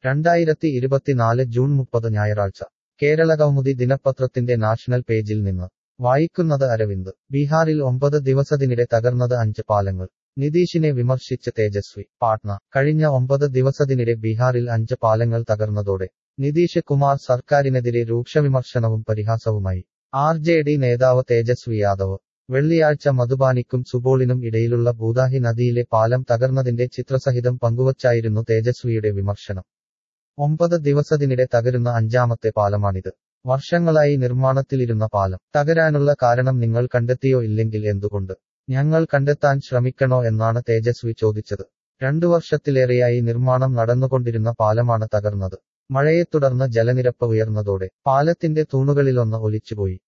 രണ്ടായിരത്തി ഇരുപത്തിനാല് ജൂൺ മുപ്പത് ഞായറാഴ്ച കേരള കൗമുദി ദിനപത്രത്തിന്റെ നാഷണൽ പേജിൽ നിന്ന് വായിക്കുന്നത് അരവിന്ദ് ബീഹാറിൽ ഒമ്പത് ദിവസത്തിനിടെ തകർന്നത് അഞ്ച് പാലങ്ങൾ നിതീഷിനെ വിമർശിച്ച് തേജസ്വി പാട്ന കഴിഞ്ഞ ഒമ്പത് ദിവസത്തിനിടെ ബീഹാറിൽ അഞ്ച് പാലങ്ങൾ തകർന്നതോടെ നിതീഷ് കുമാർ സർക്കാരിനെതിരെ രൂക്ഷവിമർശനവും പരിഹാസവുമായി ആർ ജെ ഡി നേതാവ് തേജസ്വി യാദവ് വെള്ളിയാഴ്ച മധുബാനിക്കും സുബോളിനും ഇടയിലുള്ള ഭൂതാഹി നദിയിലെ പാലം തകർന്നതിന്റെ ചിത്രസഹിതം പങ്കുവച്ചായിരുന്നു തേജസ്വിയുടെ വിമർശനം ഒമ്പത് ദിവസത്തിനിടെ തകരുന്ന അഞ്ചാമത്തെ പാലമാണിത് വർഷങ്ങളായി നിർമ്മാണത്തിലിരുന്ന പാലം തകരാനുള്ള കാരണം നിങ്ങൾ കണ്ടെത്തിയോ ഇല്ലെങ്കിൽ എന്തുകൊണ്ട് ഞങ്ങൾ കണ്ടെത്താൻ ശ്രമിക്കണോ എന്നാണ് തേജസ്വി ചോദിച്ചത് രണ്ടു വർഷത്തിലേറെയായി നിർമ്മാണം നടന്നുകൊണ്ടിരുന്ന പാലമാണ് തകർന്നത് മഴയെ തുടർന്ന് ജലനിരപ്പ് ഉയർന്നതോടെ പാലത്തിന്റെ തൂണുകളിലൊന്ന് ഒലിച്ചുപോയി